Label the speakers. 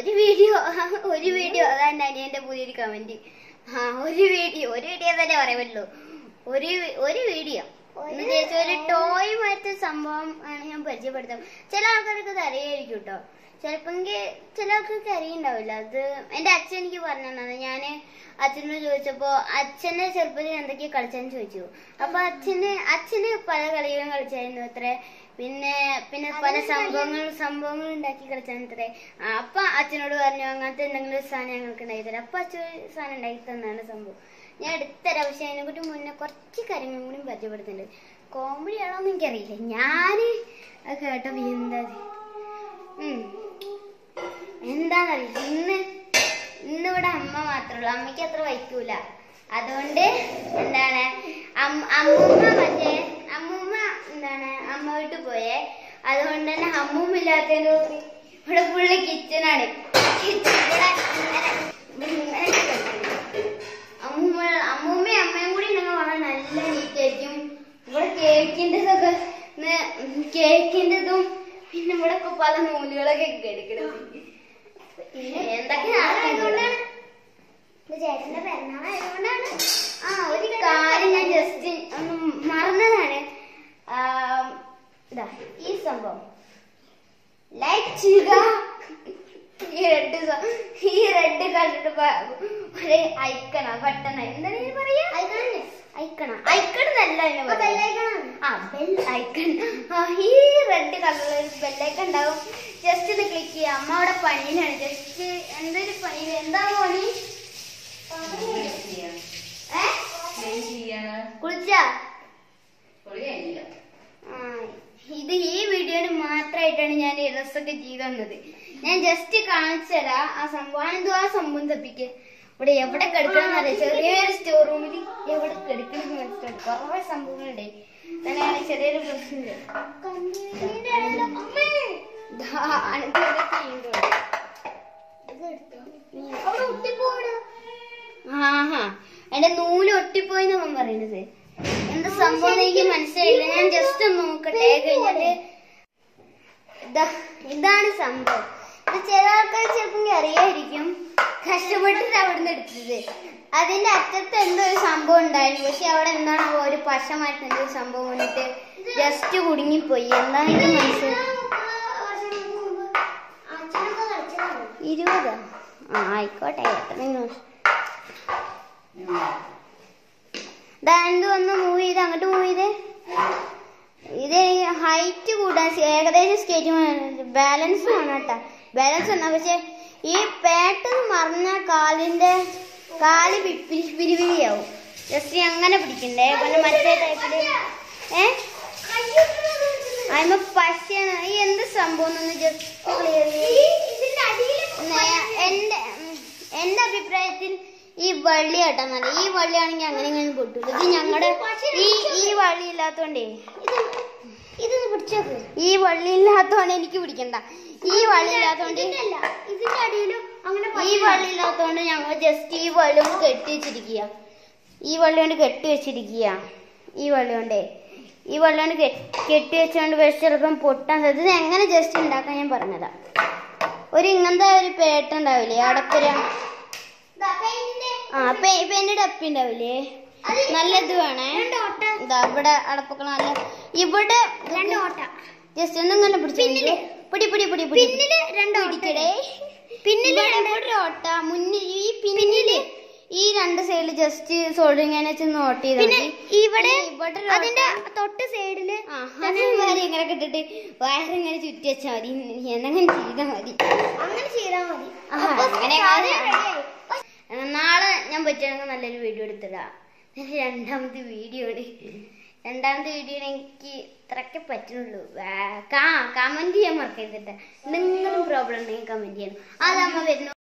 Speaker 1: ഒരു വീഡിയോ ഒരു വീഡിയോ അതാണ് അനിയന്റെ പുതിയൊരു കമന്റ് ആ ഒരു വീഡിയോ ഒരു വീഡിയോ തന്നെ പറയാൻ പറ്റുള്ളൂ ഒരു വി- ഒരു വീഡിയോ എന്ന് ചോദിച്ചാൽ ഒരു ടോയ് മാറ്റ സംഭവം ആണ് ഞാൻ പരിചയപ്പെടുത്തും ചില ആൾക്കാർക്ക് ഇത് അറിയായിരിക്കും കേട്ടോ ചിലപ്പെങ്കിൽ ചില ആൾക്കാർക്ക് അറിയുണ്ടാവില്ല അത് എന്റെ അച്ഛൻ എനിക്ക് പറഞ്ഞു തന്നത് ഞാന് അച്ഛനോട് ചോദിച്ചപ്പോ അച്ഛന്റെ ചെറുപ്പത്തിൽ എന്തൊക്കെയാ കളിച്ചെന്ന് ചോദിച്ചു അപ്പൊ അച്ഛന് അച്ഛന് പല കളികളും കളിച്ചായിരുന്നു അത്രേ പിന്നെ പിന്നെ പല സംഭവങ്ങൾ സംഭവങ്ങൾ ഉണ്ടാക്കി കളിച്ചാണ് അത്രേ ആ, അപ്പൊ അച്ഛനോട് പറഞ്ഞു അങ്ങനത്തെ എന്തെങ്കിലും ഒരു സാധനം ഞങ്ങൾക്ക് ഉണ്ടാക്കി തരാം അപ്പൊ അച്ഛൻ ഒരു സാധനം ഉണ്ടാക്കി തന്നാണ് സംഭവം ഞാൻ എടുത്തരാം പക്ഷെ അതിനെ കുറിച്ച് മുന്നേ കുറച്ച് കാര്യങ്ങളും കൂടി പരിചയപ്പെടുത്തുന്നുണ്ട് കോമഡി ആണോന്ന് എനിക്കറിയില്ല ഞാന് അത് കേട്ടപ്പോ എന്താ ഇത്? ഉം. എന്താന്നറിയില്ല ഇന്ന് ഇന്ന് ഇവിടെ അമ്മ മാത്രമേ ഉള്ളൂ അമ്മയ്ക്ക് അത്ര വയ്ക്കൂല അതുകൊണ്ട് എന്താണ് അം- അമ്മൂമ്മ മറ്റേ അമ്മൂമ്മ എന്താണ് അമ്മ വീട്ടിൽ പോയേ അതുകൊണ്ട് തന്നെ അമ്മൂമ്മ ഇല്ലാത്തതിന് കൂടി ഇവിടെ ഫുള്ള് കിച്ചണാണ് കിച്ചൺ ഇവിടെ ഇങ്ങനെ ഇങ്ങനെ കിടക്കുന്നു. അമ്മൂമ്മ അമ്മൂമ്മയും അമ്മയും കൂടി ഉണ്ടെങ്കിൽ വളരെ നല്ല നീറ്റ് ആയിരിക്കും ഇവിടെ കേക്കിൻ്റെതൊക്കെ കേക്കിൻ്റെതും പിന്നെ ഇവിടെ ഒക്കെ പല നൂലുകളൊക്കെ എടുക്കണം എന്തൊക്കെയാണ് ചേട്ടന്റെ പിറന്നാളായതുകൊണ്ടാണ് ആ ഒരു കാര്യം ഞാൻ ജസ്റ്റ് ഒന്ന് മറന്നതാണ് ആ, ഇതാ ഈ സംഭവം ലൈക്ക് ചെയ്യുക ഈ റെഡ് ഈ റെഡ് കണ്ടിട്ട് ഒരു ഐക്കണ ബട്ടൺ എന്താണ് ഇതിന് പറയാ ഐക്കണ ഐക്കൺ എന്നല്ല അതിന് പറയാ. ആ ബെൽ ഐക്കൺ ആ ഈ റെഡ് കളറിൽ ഒരു ബെല്ലൈക്കൺ ഉണ്ടാവും ജസ്റ്റ് ഇത് ക്ലിക്ക് ചെയ്യുക അമ്മ അവിടെ പണിയിലാണ് ജസ്റ്റ് എന്തൊരു പണിയിൽ എന്താ പണി ഏ കുളിച്ചാ ആ, ഇത് ഈ വീഡിയോയിൽ മാത്രമായിട്ടാണ് ഞാൻ ഈ ഡ്രസ്സൊക്കെ ചെയ്തു തന്നത് ഞാൻ ജസ്റ്റ് കാണിച്ചു തരാം ആ സംഭവം എന്തോ ആ സംഭവം തപ്പിക്ക് ഇവിടെ എവിടെ കിടക്കണം അറിയാം ചെറിയൊരു സ്റ്റോർ റൂമിൽ എവിടെ കിടക്കണം മനസ്സിലായി കുറെ സംഭവങ്ങളുണ്ട് തന്നെയാണ് ചെറിയൊരു പ്രശ്നമുണ്ട് ദാ, അനക്ക് ഇതൊക്കെ ഉണ്ട് ഇവിടെ. ആഹാ എന്റെ നൂല് ഒട്ടിപ്പോയി അവൻ പറയണത് എന്താ സംഭവം എന്ന് എനിക്ക് മനസ്സിലായില്ല ഞാൻ ജസ്റ്റ് ഒന്ന് നോക്കട്ടെ കഴിഞ്ഞിട്ട് ഇതാ ഇതാണ് സംഭവം ഇത് ചില ആൾക്കാർ ചിലപ്പോൾ അറിയായിരിക്കും കഷ്ടപ്പെട്ടിട്ട് അവിടുന്ന് എടുത്തത് അതിന്റെ അറ്റത്ത് എന്തോ ഒരു സംഭവം ഉണ്ടായിരുന്നു പക്ഷെ അവിടെ എന്താണ് ഒരു പശമായിട്ട് എന്തോ ഒരു സംഭവം വന്നിട്ട് ജസ്റ്റ് കുടുങ്ങിപ്പോയി എന്താണ് ഇത് മനസ്സിലായി ഇരുപതാ ആ ആയിക്കോട്ടെ എത്രയും എന്ത് വന്ന് മൂവ് ചെയ്ത് അങ്ങോട്ട് മൂവ് ചെയ്തേ ഇത് ഹൈറ്റ് കൂടാൻ സ- ഏകദേശം സ്കേറ്റ് ബാലൻസ് ആണ് കേട്ടാ ബാലൻസ് ആണ് പക്ഷെ ഈ പേട്ടെന്ന് മറിഞ്ഞ കാലിന്റെ കാല് പി- പിരി- പിരിപിരിയാവും ജസ്റ്റ് അങ്ങനെ പിടിക്കണ്ടേ പിന്നെ മറ്റേ ടൈപ്പില് ഏ അതിന് പശയാണ് ഈ എന്ത് സംഭവം എന്നൊന്ന് ജസ്റ്റ് ക്ലിയർ എന്റെ ഉം, എന്റെ അഭിപ്രായത്തിൽ ഈ വള്ളി കേട്ടാ നല്ല ഈ വള്ളിയാണെങ്കിൽ അങ്ങനെ ഇങ്ങനെ പൊട്ടൂല ഇത് ഞങ്ങളുടെ ഈ ഈ വള്ളി ഇല്ലാത്തോണ്ടേ ഇതൊന്ന് പിടിച്ചോക്ക് ഈ വള്ളി ഇല്ലാത്തോണ്ട് എനിക്ക് പിടിക്കണ്ട ഈ വള്ളി ഇല്ലാത്തോണ്ട് ഇതിന്റെ അടിയിലും അങ്ങനെ ഈ വള്ളി ഇല്ലാത്തോണ്ട് ഞങ്ങൾ ജസ്റ്റ് ഈ വള്ളി കൊണ്ട് കെട്ടി വെച്ചിരിക്കുക ഈ വള്ളി കൊണ്ട് കെട്ടി വെച്ചിരിക്കുക ഈ വള്ളി കൊണ്ടേ ഈ വള്ളി കൊണ്ട് കെ- കെട്ടി വെച്ചുകൊണ്ട് പക്ഷെ ചിലപ്പം പൊട്ടാൻ സാധ്യത ഇത് എങ്ങനെ ജസ്റ്റ് ഉണ്ടാക്കാൻ ഞാൻ പറഞ്ഞതാ ഒരു ഇങ്ങനത്തെ ഒരു പേട്ട ഉണ്ടാവില്ലേ അടപ്പൊര ആ പെ- പെന്നിന്റെ അപ്പി ഉണ്ടാവില്ലേ നല്ല ഇത് വേണേ ഇതാ ഇവിടെ അടപ്പൊക്കെ നല്ല ഇവിടെ ജസ്റ്റ് ഒന്നും ഇങ്ങനെ പിടിച്ചു പിടി പിടി പിടി പിടി പിന്നില് രണ്ട് പിടിക്കടേ പിന്നില് ഒരു ഓട്ട മുന്നിൽ ഈ പിന്നില് ഈ രണ്ട് സൈഡിൽ ജസ്റ്റ് സോൾഡറിങ് വെച്ച് നോട്ട് ചെയ്ത്
Speaker 2: പിന്നെ ഇവിടെ
Speaker 1: ഇവിടെ ഒരു
Speaker 2: അതിന്റെ
Speaker 1: ഓട്ട.
Speaker 2: തൊട്ട് സൈഡില്
Speaker 1: ആ, അത് വേറെ ഇങ്ങനെ ഇട്ടിട്ട് വയറിങ്ങനെ ചുറ്റി വെച്ചാൽ മതി എന്നങ്ങനെ ചെയ്താൽ മതി
Speaker 2: അങ്ങനെ ചെയ്താൽ മതി
Speaker 1: ആ,
Speaker 2: അപ്പൊ
Speaker 1: അങ്ങനെ
Speaker 2: കാര്യം
Speaker 1: അങ്ങനെ.
Speaker 2: ready ആയി.
Speaker 1: എന്നാ നാളെ ഞാൻ പറ്റുകയാണെങ്കിൽ നല്ലൊരു വീഡിയോ എടുത്തിടാം ഇത് രണ്ടാമത്തെ വീഡിയോ ആണ് രണ്ടാമത്തെ വീഡിയോ എനിക്ക് ഇത്രയൊക്കെ പറ്റുള്ളൂ കമന്റ് ചെയ്യാൻ മറക്കരുത് എന്തെങ്കിലും പ്രോബ്ലം ഉണ്ടെങ്കിൽ കമന്റ് ചെയ്യണം അതാകുമ്പോൾ വരുന്ന